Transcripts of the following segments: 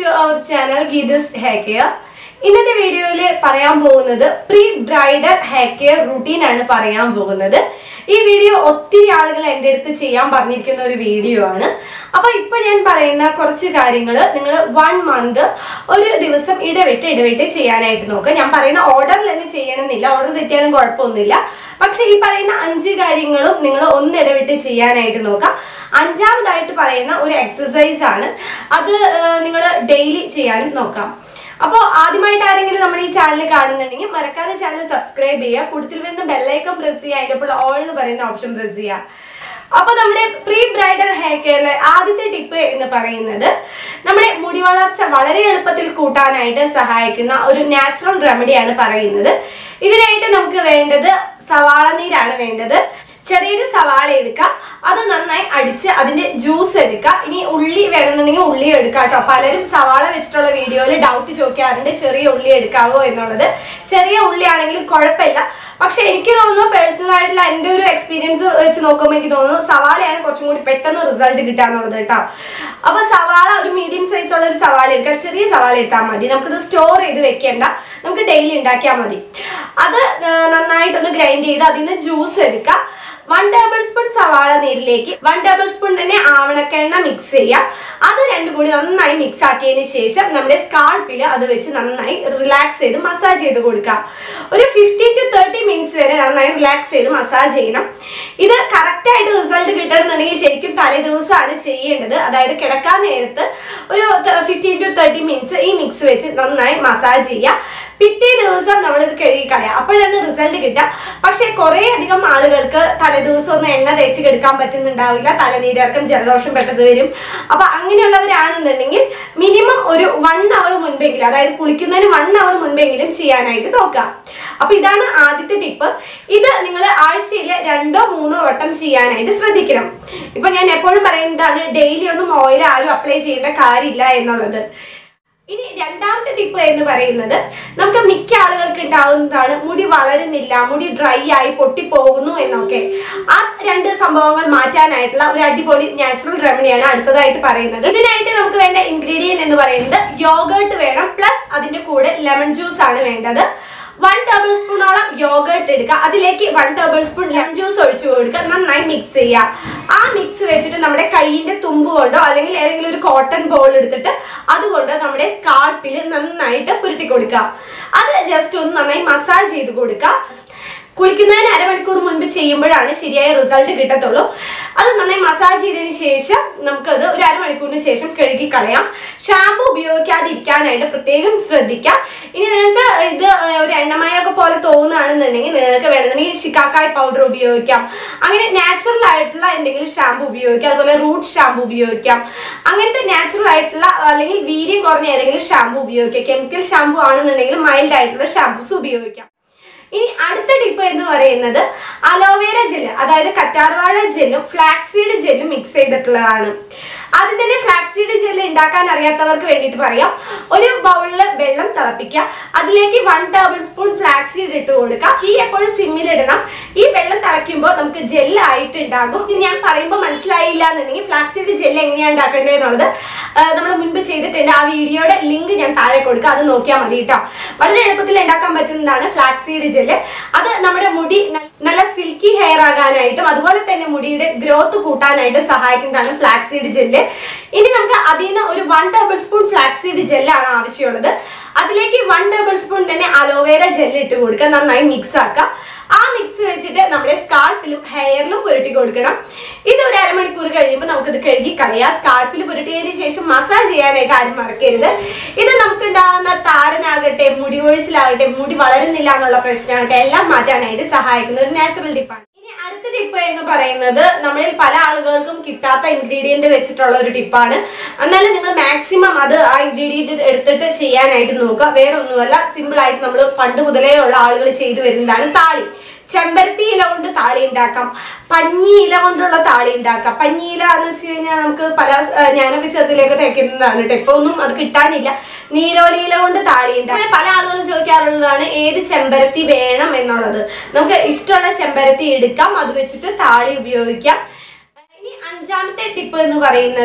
to our channel Geetha's hair care ഇന്നത്തെ വീഡിയോയിൽ പറയാൻ പോകുന്നത് pre bridal hair care routine ആണ് പറയാൻ പോകുന്നത് ഈ വീഡിയോ ഒത്തിരി ആളുകൾ എൻ്റെ അടുത്ത് ചെയ്യാൻ പറഞ്ഞിരിക്കുന്ന ഒരു വീഡിയോ ആണ് അപ്പൊ ഇപ്പൊ ഞാൻ പറയുന്ന കുറച്ച് കാര്യങ്ങൾ നിങ്ങൾ വൺ മന്ത് ഒരു ദിവസം ഇടവിട്ട് ഇടവിട്ട് ചെയ്യാനായിട്ട് നോക്കുക ഞാൻ പറയുന്ന ഓർഡറിൽ തന്നെ ചെയ്യണമെന്നില്ല ഓർഡർ തെറ്റിയാലും കുഴപ്പമൊന്നുമില്ല പക്ഷെ ഈ പറയുന്ന അഞ്ച് കാര്യങ്ങളും നിങ്ങൾ ഒന്ന് ഇടവിട്ട് ചെയ്യാനായിട്ട് നോക്കാം അഞ്ചാമതായിട്ട് പറയുന്ന ഒരു എക്സസൈസ് ആണ് അത് നിങ്ങൾ ഡെയിലി ചെയ്യാനും നോക്കാം അപ്പോൾ ആദ്യമായിട്ട് ആരെങ്കിലും നമ്മുടെ ഈ ചാനൽ കാണുന്നുണ്ടെങ്കിൽ മറക്കാതെ ചാനൽ സബ്സ്ക്രൈബ് ചെയ്യുക കൂടുതൽ വരുന്ന ബെല്ലൈക്കൺ പ്രസ് ചെയ്യുക അതിൻ്റെ ഓൾ എന്ന് പറയുന്ന ഓപ്ഷൻ പ്രസ് ചെയ്യുക അപ്പൊ നമ്മുടെ പ്രീ ബ്രൈഡൽ ഹെയർ കെയറിലെ ആദ്യത്തെ ടിപ്പ് എന്ന് പറയുന്നത് നമ്മുടെ മുടി വളർച്ച വളരെ എളുപ്പത്തിൽ കൂട്ടാനായിട്ട് സഹായിക്കുന്ന ഒരു നാച്ചുറൽ റെമഡിയാണ് പറയുന്നത് ഇതിനായിട്ട് നമുക്ക് വേണ്ടത് സവാള നീരാണ് വേണ്ടത് ചെറിയൊരു സവാള എടുക്കുക അത് നന്നായി അടിച്ച് അതിന്റെ ജ്യൂസ് എടുക്കുക ഇനി ഉള്ളി വേണമെന്നുണ്ടെങ്കിൽ ഉള്ളി എടുക്കുക കേട്ടോ പലരും സവാള വെച്ചിട്ടുള്ള വീഡിയോയിൽ ഡൗട്ട് ചോദിക്കാറുണ്ട് ചെറിയ ഉള്ളി എടുക്കാവോ എന്നുള്ളത് ചെറിയ ഉള്ളി ആണെങ്കിലും കുഴപ്പമില്ല പക്ഷെ എനിക്ക് തോന്നുന്നു പേഴ്സണൽ ആയിട്ടുള്ള എൻ്റെ ഒരു എക്സ്പീരിയൻസ് വെച്ച് നോക്കുമ്പോൾ എനിക്ക് തോന്നുന്നു സവാളയാണ് കുറച്ചും കൂടി പെട്ടെന്ന് റിസൾട്ട് കിട്ടുക എന്നുള്ളത് കേട്ടോ അപ്പൊ സവാള ഒരു മീഡിയം സൈസ് ഉള്ള ഒരു സവാള എടുക്കുക ചെറിയ സവാള എടുത്താൽ മതി നമുക്കിത് സ്റ്റോർ ചെയ്ത് വെക്കേണ്ട നമുക്ക് ഡെയിലി ഉണ്ടാക്കിയാൽ മതി അത് ആ, നന്നായിട്ടൊന്ന് ഗ്രൈൻഡ് ചെയ്ത് അതിൽ നിന്ന് ജ്യൂസ് എടുക്കുക വൺ ടേബിൾ സ്പൂൺ സവാള നീരിലേക്ക് വൺ ടേബിൾ സ്പൂൺ തന്നെ ആവണക്കെണ്ണ മിക്സ് ചെയ്യാം അത് രണ്ടും കൂടി നന്നായി മിക്സ് ആക്കിയതിന് ശേഷം നമ്മുടെ സ്കാൾപ്പിൽ അത് വെച്ച് നന്നായി റിലാക്സ് ചെയ്ത് മസാജ് ചെയ്ത് കൊടുക്കാം ഒരു ഫിഫ്റ്റീൻ ടു തേർട്ടി മിനിറ്റ്സ് വരെ നന്നായി റിലാക്സ് ചെയ്ത് മസാജ് ചെയ്യണം ഇത് കറക്റ്റ് ആയിട്ട് റിസൾട്ട് കിട്ടണമെന്നുണ്ടെങ്കിൽ ശരിക്കും തലേ ദിവസമാണ് ചെയ്യേണ്ടത് അതായത് കിടക്കാൻ നേരത്ത് ഒരു ഫിഫ്റ്റീൻ ടു തേർട്ടി മിനിറ്റ്സ് ഈ മിക്സ് വെച്ച് നന്നായി മസാജ് ചെയ്യുക പിറ്റേ ദിവസം നമ്മളിത് കഴുകി കളയാം അപ്പോഴാണ് റിസൾട്ട് കിട്ടുക പക്ഷേ കുറേ അധികം ആളുകൾക്ക് തലേദിവസം ഒന്നും എണ്ണ തേച്ച് കെടുക്കാൻ പറ്റുന്നുണ്ടാവില്ല തലനീരിറക്കം ജലദോഷം പെട്ടെന്ന് വരും അപ്പൊ അങ്ങനെയുള്ളവരാണെന്നുണ്ടെങ്കിൽ മിനിമം ഒരു വൺ അവർ മുൻപെങ്കിലും അതായത് കുളിക്കുന്നതിന് വൺ അവർ മുൻപെങ്കിലും ചെയ്യാനായിട്ട് നോക്കുക അപ്പൊ ഇതാണ് ആദ്യത്തെ ടിപ്പ് ഇത് നിങ്ങൾ ആഴ്ചയിൽ രണ്ടോ മൂന്നോ വട്ടം ചെയ്യാനായിട്ട് ശ്രദ്ധിക്കണം ഇപ്പൊ ഞാൻ എപ്പോഴും പറയുന്നതാണ് ഡെയിലി ഒന്നും ഓയിൽ ആരും അപ്ലൈ ചെയ്യേണ്ട കാര്യമില്ല എന്നുള്ളത് ഇനി രണ്ടാമത്തെ ടിപ്പ് എന്ന് പറയുന്നത് നമുക്ക് മിക്ക ആളുകൾക്ക് ഉണ്ടാവുന്നതാണ് മുടി വളരുന്നില്ല മുടി ഡ്രൈ ആയി പൊട്ടിപ്പോകുന്നു എന്നൊക്കെ ആ രണ്ട് സംഭവങ്ങൾ മാറ്റാനായിട്ടുള്ള ഒരു അടിപൊളി നാച്ചുറൽ റെമഡിയാണ് അടുത്തതായിട്ട് പറയുന്നത് ഇതിനായിട്ട് നമുക്ക് വേണ്ട ഇൻഗ്രീഡിയൻറ്റ് എന്ന് പറയുന്നത് യോഗേർട്ട് വേണം പ്ലസ് അതിന്റെ കൂടെ ലെമൺ ജ്യൂസ് ആണ് വേണ്ടത് വൺ ടേബിൾ സ്പൂണോളം യോഗേർട്ട് എടുക്കുക അതിലേക്ക് one tablespoon lemon juice ഒഴിച്ചു കൊടുക്കുക നന്നായി മിക്സ് ചെയ്യുക ആ മിക്സ് വെച്ചിട്ട് നമ്മുടെ കൈയിന്റെ തുമ്പ് കൊണ്ടോ അല്ലെങ്കിൽ ഏതെങ്കിലും ഒരു കോട്ടൺ ബോൾ എടുത്തിട്ട് അതുകൊണ്ട് നമ്മുടെ സ്കാൾപ്പിൽ നന്നായിട്ട് പുരട്ടി കൊടുക്കുക അത് ജസ്റ്റ് ഒന്ന് നന്നായി മസാജ് ചെയ്ത് കൊടുക്കുക കുളിക്കുന്നതിന് അരമണിക്കൂർ മുൻപ് ചെയ്യുമ്പോഴാണ് ശരിയായ റിസൾട്ട് കിട്ടത്തുള്ളൂ അത് നന്നായി മസാജ് ചെയ്തതിന് ശേഷം നമുക്കത് ഒരു അരമണിക്കൂറിന് ശേഷം കഴുകി കളയാം ഷാമ്പു ഉപയോഗിക്കാതിരിക്കാനായിട്ട് പ്രത്യേകം ശ്രദ്ധിക്കാം ഇനി നിങ്ങൾക്ക് ഇത് ഒരു എണ്ണമയൊക്കെ പോലെ തോന്നുകയാണെന്നുണ്ടെങ്കിൽ നിങ്ങൾക്ക് വേണമെന്നുണ്ടെങ്കിൽ ഷിക്കാക്കായ് പൗഡർ ഉപയോഗിക്കാം അങ്ങനെ നാച്ചുറൽ ആയിട്ടുള്ള എന്തെങ്കിലും ഷാമ്പു ഉപയോഗിക്കാം അതുപോലെ റൂട്ട് ഷാമ്പു ഉപയോഗിക്കാം അങ്ങനത്തെ നാച്ചുറൽ ആയിട്ടുള്ള അല്ലെങ്കിൽ വീര്യം കുറഞ്ഞ ഏതെങ്കിലും ഷാമ്പു ഉപയോഗിക്കാം കെമിക്കൽ ഷാമ്പു ആണെന്നുണ്ടെങ്കിൽ മൈൽഡ് ആയിട്ടുള്ള ഷാമ്പൂസ് ഉപയോഗിക്കാം ഇനി അടുത്ത ടിപ്പ് എന്ന് പറയുന്നത് അലോവേര ജെല്ല് അതായത് കറ്റാർവാഴ ജെല്ലും ഫ്ലാക്സീഡ് ജെല്ലും മിക്സ് ചെയ്തിട്ടുള്ളതാണ് ആദ്യം തന്നെ ഫ്ലാക്സീഡ് ജെല്ല് ഉണ്ടാക്കാൻ അറിയാത്തവർക്ക് വേണ്ടിയിട്ട് പറയാം ഒരു ബൗളിൽ വെള്ളം തിളപ്പിക്കുക അതിലേക്ക് വൺ ടേബിൾ സ്പൂൺ ഫ്ലാക്സീഡ് ഇട്ട് കൊടുക്കുക ഈ എപ്പോഴും സിമ്മിലിടണം ഈ വെള്ളം തിളയ്ക്കുമ്പോൾ നമുക്ക് ജെല്ല് ആയിട്ട് ഉണ്ടാകും ഇനി ഞാൻ പറയുമ്പോൾ മനസ്സിലായില്ല എന്നുണ്ടെങ്കിൽ ഫ്ലാക്സീഡ് ജെല്ല് എങ്ങനെയാണ് ഉണ്ടാക്കേണ്ടത് എന്നുള്ളത് നമ്മൾ മുൻപ് ചെയ്തിട്ടുണ്ട് ആ വീഡിയോയുടെ ലിങ്ക് ഞാൻ താഴെ കൊടുക്കുക അത് നോക്കിയാൽ മതി കേട്ടോ വളരെ എളുപ്പത്തിൽ ഉണ്ടാക്കാൻ പറ്റുന്നതാണ് ഫ്ലാക്സീഡ് ജെല്ല് അത് നമ്മുടെ മുടി ന- നല്ല സിൽക്കി ഹെയർ ആകാനായിട്ടും അതുപോലെ തന്നെ മുടിയുടെ ഗ്രോത്ത് കൂട്ടാനായിട്ടും സഹായിക്കുന്നതാണ് ഫ്ലാക്സീഡ് ജെല്ല് ഇനി നമുക്ക് അതിൽ നിന്ന് ഒരു വൺ ടേബിൾ സ്പൂൺ ഫ്ലാക്സീഡ് ജെല്ലാണ് ആവശ്യമുള്ളത് അതിലേക്ക് വൺ ടേബിൾ സ്പൂൺ തന്നെ അലോവേര ജെല്ല് ഇട്ട് കൊടുക്കുക നന്നായി മിക്സ് ആക്കുക ആ മിക്സ് വെച്ചിട്ട് നമ്മുടെ സ്കാൾപ്പിലും ഹെയറിലും പുരട്ടി കൊടുക്കണം ഇത് ഒരു അരമണിക്കൂർ കഴിയുമ്പോൾ നമുക്കിത് കഴുകി കളയാം സ്കാൾപ്പിൽ പുരട്ടിയതിന് ശേഷം മസാജ് ചെയ്യാനായിട്ട് ആരും മറക്കരുത് ഇത് നമുക്കുണ്ടാകുന്ന താരനാകട്ടെ മുടി ഒഴിച്ചിലാകട്ടെ മുടി വളരുന്നില്ല എന്നുള്ള പ്രശ്നമാകട്ടെ എല്ലാം മാറ്റാനായിട്ട് സഹായിക്കുന്ന ഒരു നാച്ചുറൽ ടിപ്പാണ് ഇനി അടുത്ത ടിപ്പ് എന്ന് പറയുന്നത് നമ്മളിൽ പല ആളുകൾക്കും കിട്ടാത്ത ഇൻഗ്രീഡിയന്റ് വെച്ചിട്ടുള്ള ഒരു ടിപ്പാണ് എന്നാലും നിങ്ങൾ മാക്സിമം അത് ആ ഇൻഗ്രീഡിയന്റ് എടുത്തിട്ട് ചെയ്യാനായിട്ട് നോക്കുക വേറെ ഒന്നുമല്ല സിമ്പിൾ ആയിട്ട് നമ്മൾ പണ്ട് മുതലേ ഉള്ള ആളുകൾ ചെയ്തു വരുന്നതാണ് താളി ചെമ്പരത്തി ഇല കൊണ്ട് താളി ഉണ്ടാക്കാം പഞ്ഞി ഇല കൊണ്ടുള്ള താളി ഉണ്ടാക്കാം പഞ്ഞി ഇല എന്ന് വെച്ച് കഴിഞ്ഞാൽ നമുക്ക് പല ആ, ഞാനൊക്കെ ചെറുതിലേക്ക് തേക്കുന്നതാണ് കേട്ടോ ഇപ്പൊ ഒന്നും അത് കിട്ടാനില്ല നീരോലി ഇല കൊണ്ട് താളി ഉണ്ടാക്കാം പല ആളുകളും ചോദിക്കാറുള്ളതാണ് ഏത് ചെമ്പരത്തി വേണം എന്നുള്ളത് നമുക്ക് ഇഷ്ടമുള്ള ചെമ്പരത്തി എടുക്കാം അത് വെച്ചിട്ട് താളി ഉപയോഗിക്കാം ഇനി അഞ്ചാമത്തെ ടിപ്പ് എന്ന് പറയുന്നത്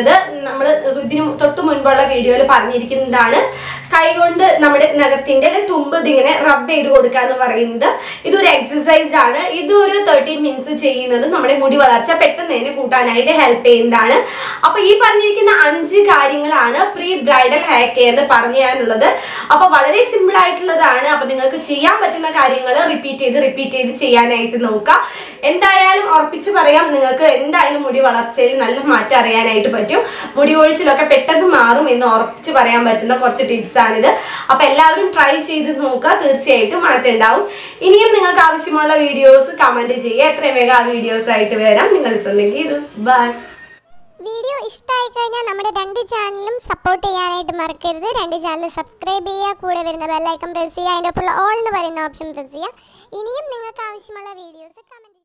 നമ്മൾ ഇതിന് തൊട്ട് മുൻപുള്ള വീഡിയോയിൽ പറഞ്ഞിരിക്കുന്നതാണ് കൈകൊണ്ട് നമ്മുടെ നഖത്തിന്റെ തുമ്പ് ഇതിങ്ങനെ റബ്ബ് ചെയ്ത് കൊടുക്കുക എന്ന് പറയുന്നത് ഇതൊരു എക്സസൈസ് ആണ് ഇതൊരു തേർട്ടീൻ മിനിറ്റ്സ് ചെയ്യുന്നത് നമ്മുടെ മുടി വളർച്ച പെട്ടെന്ന് തന്നെ കൂട്ടാനായിട്ട് ഹെൽപ്പ് ചെയ്യുന്നതാണ് അപ്പൊ ഈ പറഞ്ഞിരിക്കുന്ന അഞ്ച് കാര്യങ്ങളാണ് പ്രീ ബ്രൈഡൽ ഹെയർ കെയറിൽ പറഞ്ഞു തരാനുള്ളത് അപ്പൊ വളരെ സിമ്പിൾ ആയിട്ടുള്ളതാണ് അപ്പൊ നിങ്ങൾക്ക് ചെയ്യാൻ പറ്റുന്ന കാര്യങ്ങൾ റിപ്പീറ്റ് ചെയ്ത് റിപ്പീറ്റ് ചെയ്ത് ചെയ്യാനായിട്ട് നോക്കുക എന്തായാലും ഉറപ്പിച്ച് പറയാം നിങ്ങൾക്ക് എന്തായാലും മുടി വളർച്ചയിൽ നല്ല മാറ്റം അറിയാനായിട്ട് പറ്റും മുടി ഒഴിച്ചിലൊക്കെ പെട്ടെന്ന് മാറും എന്ന് ഉറപ്പിച്ച് പറയാൻ പറ്റുന്ന കുറച്ച് ടിപ്സ് ആണിത് അപ്പൊ എല്ലാവരും ട്രൈ ചെയ്ത് നോക്കുക തീർച്ചയായിട്ടും മാറ്റം ഉണ്ടാവും ഇനിയും നിങ്ങൾക്ക് ആവശ്യമുള്ള വീഡിയോസ് കമന്റ് ചെയ്യുക എത്രയും വേഗം ആ വീഡിയോസ് ആയിട്ട് വരാം നിങ്ങൾ ഉണ്ടെങ്കിൽ ഇത് ബൈ വീഡിയോ ഇഷ്ടമായി കഴിഞ്ഞാൽ നമ്മുടെ രണ്ട് ചാനലും സപ്പോർട്ട് ചെയ്യാനായിട്ട് മറക്കരുത് രണ്ട് ചാനൽ സബ്സ്ക്രൈബ് ചെയ്യുക കൂടെ വരുന്ന ബെല്ലൈക്കൺ പ്രസ് ചെയ്യുക അതിൻ്റെ ഒപ്പമുള്ള ഓൾ എന്ന് പറയുന്ന ഓപ്ഷൻ പ്രസ് ചെയ്യുക ഇനിയും നിങ്ങൾക്ക് ആവശ്യമുള്ള വീഡിയോസ് കമൻറ്റ്